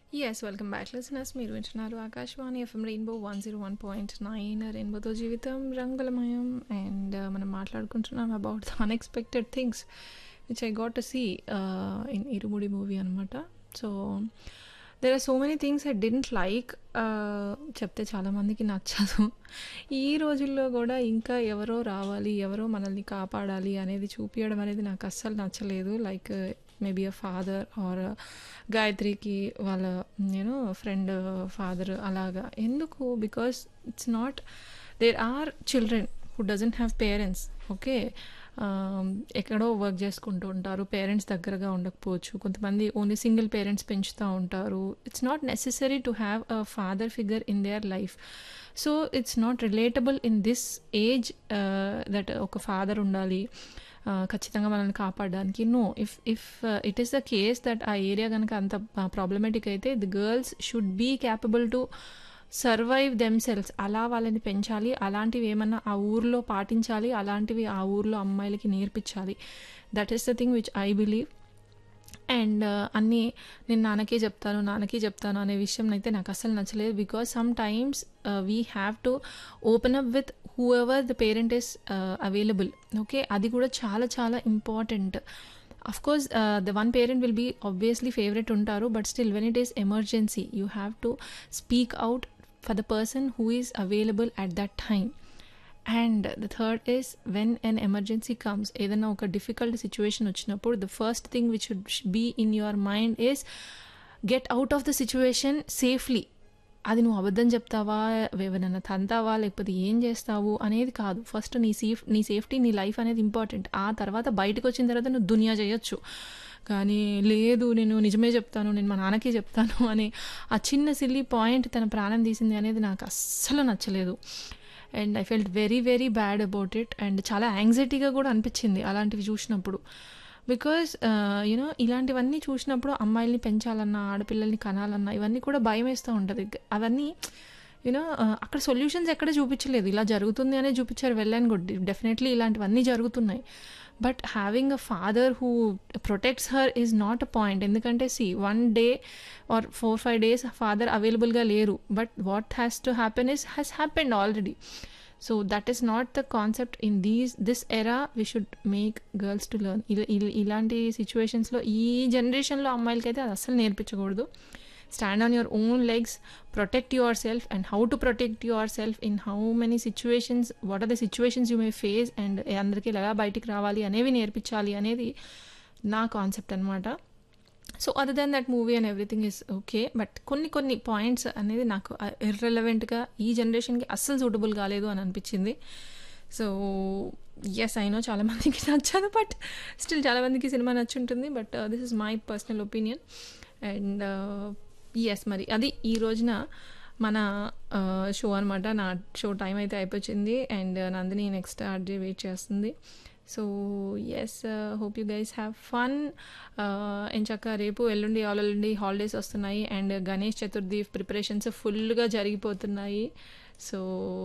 yes welcome back listeners మీరు వింటున్నారు Akashvani FM rainbow one zero one point nine రెయిన్బోతో జీవితం రంగులమయం అండ్ మనం మాట్లాడుకుంటున్నాం about the unexpected things which I got to see in Irumudi movie అనమాట so there are so many things I didn't like చెప్తే చాలామందికి నచ్చదు ఈ రోజుల్లో కూడా ఇంకా ఎవరో రావాలి ఎవరో మనల్ని కాపాడాలి అనేది చూపించడం అనేది నాకు అస్సలు నచ్చలేదు like maybe a father or గాయత్రికి వాళ్ళ నేను ఫ్రెండ్ ఫాదర్ అలాగా ఎందుకు because it's not there are children who doesn't have parents okay ఎక్కడో వర్క్ చేసుకుంటూ ఉంటారు పేరెంట్స్ దగ్గరగా ఉండకపోవచ్చు కొంతమంది ఓన్లీ సింగిల్ పేరెంట్స్ పెంచుతూ ఉంటారు it's not necessary to have a father figure in their life so it's not relatable in this age that ఒక father ఉండాలి ఖచ్చితంగా మనల్ని కాపాడడానికి no if if it is the case that ఆ area కనుక అంత ప్రాబ్లమేటిక్ అయితే the girls should be capable to survive themselves అలా వాళ్ళని పెంచాలి అలాంటివి ఏమన్నా ఆ ఊర్లో పాటించాలి అలాంటివి ఆ ఊర్లో అమ్మాయిలకి నేర్పించాలి that is the thing which I believe and అన్నీ నేను నాన్నకే చెప్తాను నాన్నకే చెప్తాను అనే విషయం అయితే నాకు అసలు నచ్చలేదు because sometimes we have to open up with whoever the parent is available okay అది కూడా చాలా చాలా important of course the one parent will be obviously favourite ఉంటారు but still when it is emergency you have to speak out for the person who is available at that time and the third is when an emergency comes ఏదైనా ఒక difficult situation వచ్చినప్పుడు the first thing which should be in your mind is get out of the situation safely అది నువ్వు అబద్ధం చెప్తావా ఎవరైనా తంతావా లేకపోతే ఏం చేస్తావు అనేది కాదు ఫస్ట్ నీ సేఫ్ నీ సేఫ్టీ నీ లైఫ్ అనేది ఇంపార్టెంట్ ఆ తర్వాత బయటకు వచ్చిన తర్వాత నువ్వు దునియా చేయొచ్చు కానీ లేదు నేను నిజమే చెప్తాను నేను మా నాన్నకే చెప్తాను అని ఆ చిన్న సిల్లీ పాయింట్ తన ప్రాణం తీసింది అనేది నాకు అస్సలు నచ్చలేదు and I felt very very bad about it and చాలా యాంగ్జైటీగా కూడా అనిపించింది అలాంటివి చూసినప్పుడు బికాస్ యూనో ఇలాంటివన్నీ చూసినప్పుడు అమ్మాయిల్ని పెంచాలన్నా ఆడపిల్లల్ని కనాలన్నా ఇవన్నీ కూడా భయం వేస్తూ ఉంటుంది అవన్నీ యూనో అక్కడ సొల్యూషన్స్ ఎక్కడ చూపించలేదు ఇలా జరుగుతుంది అనే చూపించారు వెళ్ళాను గుడ్ డెఫినెట్లీ ఇలాంటివన్నీ జరుగుతున్నాయి but having a father who protects her is not a point ఎందుకంటే see one day or four five days father అవైలబుల్గా లేరు but what has to happen is has happened already so that is not the concept in these this era we should make girls to learn ఇలాంటి సిచ్యువేషన్స్లో ఈ జనరేషన్లో అమ్మాయిలకైతే అది అస్సలు నేర్పించకూడదు stand on your own legs protect yourself and how to protect yourself in how many situations what are the situations you may face and అందరికీ ఎలా బయటికి రావాలి అనేవి నేర్పించాలి అనేది నా కాన్సెప్ట్ అనమాట so other than that movie and everything is okay but కొన్ని కొన్ని పాయింట్స్ అనేది నాకు ఇర్రెలవెంట్గా ఈ జనరేషన్కి అస్సలు సూటబుల్ కాలేదు అని అనిపించింది సో ఎస్ అయినో చాలామందికి నచ్చదు బట్ స్టిల్ చాలామందికి సినిమా నచ్చుంటుంది but this is my personal opinion and yes మరి అది ఈ రోజున మన షో అనమాట నా షో టైం అయితే అయిపోయింది and Nandini next RJ wait చేస్తుంది so yes hope you guys have fun ఎంచక్క రేపు ఎల్లుండి ఆల్రెండి హాలిడేస్ వస్తున్నాయి అండ్ గణేష్ చతుర్థి ప్రిపరేషన్స్ ఫుల్గా జరిగిపోతున్నాయి సో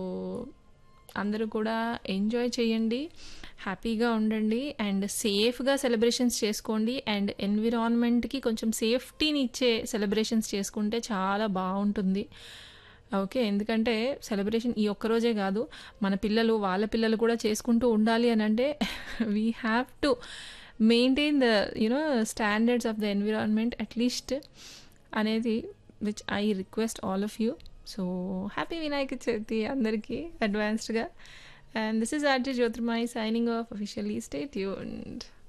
అందరూ కూడా ఎంజాయ్ చేయండి హ్యాపీగా ఉండండి అండ్ సేఫ్గా సెలబ్రేషన్స్ చేసుకోండి అండ్ ఎన్విరాన్మెంట్కి కొంచెం సేఫ్టీని ఇచ్చే సెలబ్రేషన్స్ చేసుకుంటే చాలా బాగుంటుంది ఓకే ఎందుకంటే సెలబ్రేషన్ ఈ ఒక్కరోజే కాదు మన పిల్లలు వాళ్ళ పిల్లలు కూడా చేసుకుంటూ ఉండాలి అని అంటే we have to maintain the you know standards of the environment at least అనేది which I request all of you so happy Vinayaka Chavithi అందరికీ అడ్వాన్స్డ్గా and this is RJ Jyothirmayi signing off officially stay tuned